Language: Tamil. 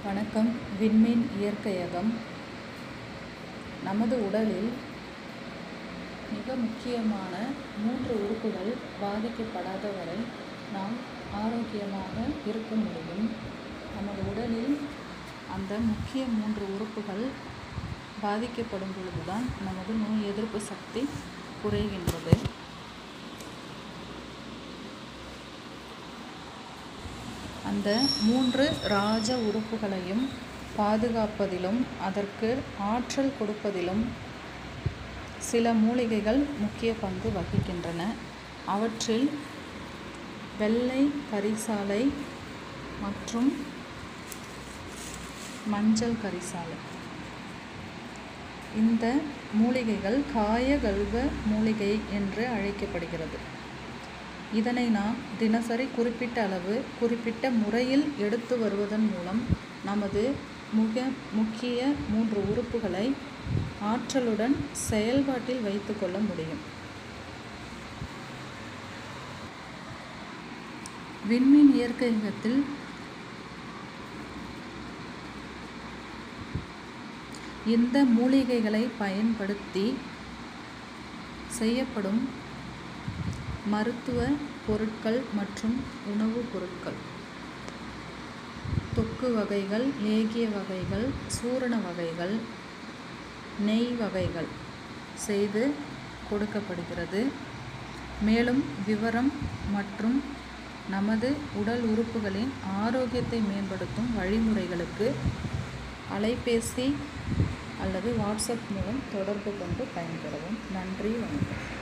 வணக்கம் விண்மீன் இயற்கையகம் நமது உடலில் மிக முக்கியமான மூன்று உறுப்புகள் பாதிக்கப்படாத வரை நாம் ஆரோக்கியமாக இருக்க முடியும் நமது உடலில் அந்த முக்கிய மூன்று உறுப்புகள் பாதிக்கப்படும் பொழுதுதான் நமது நோய் எதிர்ப்பு சக்தி குறைகின்றது அந்த மூன்று ராஜ உறுப்புகளையும் பாதுகாப்பதிலும் அதற்கு ஆற்றல் கொடுப்பதிலும் சில மூலிகைகள் முக்கிய பங்கு வகிக்கின்றன அவற்றில் வெள்ளை கரிசாலை மற்றும் மஞ்சள் கரிசாலை இந்த மூலிகைகள் காயகல்வ மூலிகை என்று அழைக்கப்படுகிறது இதனை நாம் தினசரி குறிப்பிட்ட அளவு குறிப்பிட்ட முறையில் எடுத்து வருவதன் மூலம் நமது மிக முக்கிய மூன்று உறுப்புகளை ஆற்றலுடன் செயல்பாட்டில் வைத்துக்கொள்ள முடியும் விண்மீன் இயற்கையகத்தில் இந்த மூலிகைகளை பயன்படுத்தி செய்யப்படும் மருத்துவ பொருட்கள் மற்றும் உணவுப் பொருட்கள் தொக்கு வகைகள் லேகிய வகைகள் சூரண வகைகள் நெய் வகைகள் செய்து கொடுக்கப்படுகிறது மேலும் விவரம் மற்றும் நமது உடல் உறுப்புகளின் ஆரோக்கியத்தை மேம்படுத்தும் வழிமுறைகளுக்கு அலைபேசி அல்லது வாட்ஸ்அப் மூலம் தொடர்பு கொண்டு பயன்பெறவும் நன்றி வணக்கம்